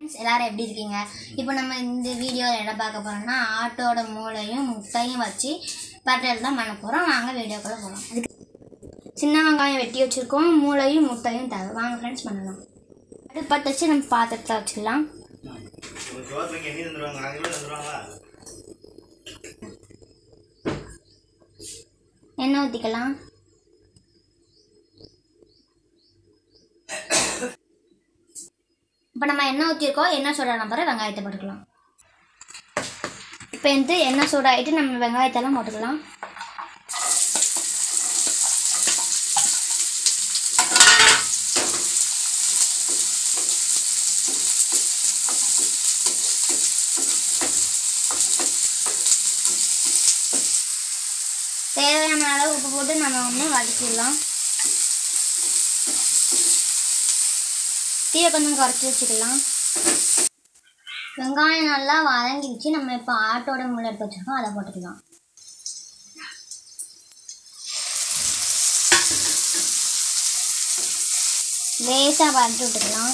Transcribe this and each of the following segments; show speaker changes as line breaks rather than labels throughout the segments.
friends எல்லாரும் எப்படி இருக்கீங்க இப்போ நம்ம இந்த வீடியோவில் என்ன பார்க்க போகிறோம்னா ஆட்டோட மூளையும் முட்டையும் வச்சு பட்டல் தான் பண்ண போகிறோம் வாங்க வீடியோக்குள்ளே போகலாம் அதுக்கு சின்ன வெங்காயம் வெட்டி வச்சுருக்கோம் மூளையும் முட்டையும் தேவை வாங்க ஃப்ரெண்ட்ஸ் பண்ணலாம் அடுப்பத்தை வச்சு நம்ம பாத்திரத்தில் வச்சுக்கலாம்
ஒரு சோத்துக்கு எண்ணி தந்துருவாங்க அங்கே கூட தந்துருவாங்களா
எண்ணெய் ஊற்றிக்கலாம் இப்போ நம்ம எண்ணெய் ஊற்றிருக்கோம் எண்ணெய் சூடான பிறகு வெங்காயத்தை போட்டுக்கலாம் இப்போ வந்து எண்ணெய் சூடாகிட்டு நம்ம வெங்காயத்தெல்லாம் போட்டுக்கலாம் தேவையான அளவு உப்பு போட்டு நம்ம ஒன்று வதக்கிடலாம் தீயை கொஞ்சம் குறைச்சி வச்சுக்கலாம் வெங்காயம் நல்லா வதங்கிடுச்சு நம்ம இப்போ ஆட்டோட முள்ளை எடுத்து வச்சுருக்கோம் அதை போட்டுக்கலாம் லேசாக வதக்கி விட்டுக்கலாம்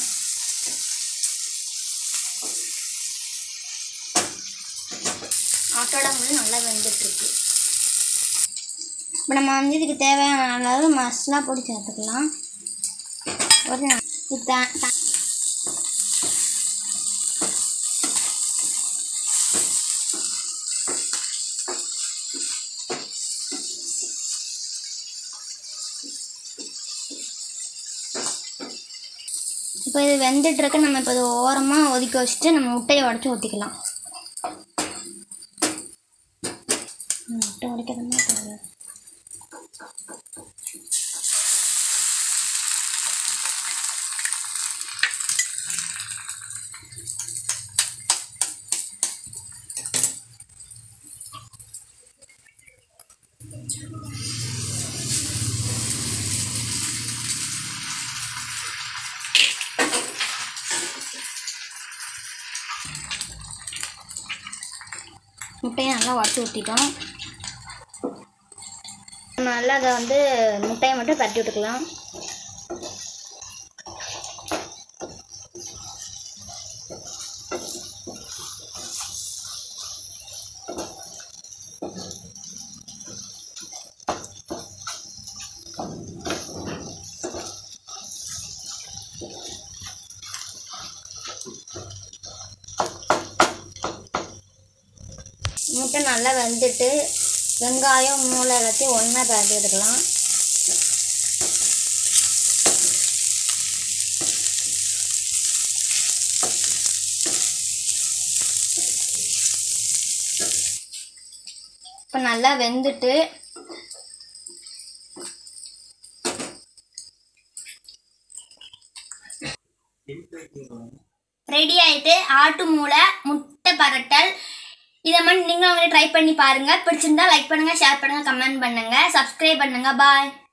ஆட்டோட முள் நல்லா வெந்துட்டுருக்கு இப்போ நம்ம வந்து இதுக்கு தேவையான அளவு மசாலா பொடி சேர்த்துக்கலாம் ஒரு நா- இது த- த- இப்போ இது வெந்துட்டு இருக்கு நம்ம இப்போ இது ஓரமாக ஒதுக்கி வச்சுட்டு நம்ம முட்டையை உடச்சி ஊற்றிக்கலாம் முட்டை உடைக்கிறதுமா தெரியாது முட்டையை நல்லா உடச்சி ஊற்றிட்டோம் நம்ம நல்லா அதை வந்து முட்டையை மட்டும் தட்டி விட்டுக்கலாம் முட்டை நல்லா வெந்துட்டு வெங்காயம் மூளை எல்லாத்தையும் ஒன்றா பரட்டி எடுக்கலாம் இப்போ நல்லா வெந்துட்டு ரெடி ஆயிட்டு ஆட்டு மூளை முட்டை பரட்டல் இதை மாதிரி நீங்களும் அவங்களே ட்ரை பண்ணி பாருங்க பிடிச்சிருந்தா லைக் பண்ணுங்க ஷேர் பண்ணுங்க கமெண்ட் பண்ணுங்க சப்ஸ்கிரைப் பண்ணுங்க பாய்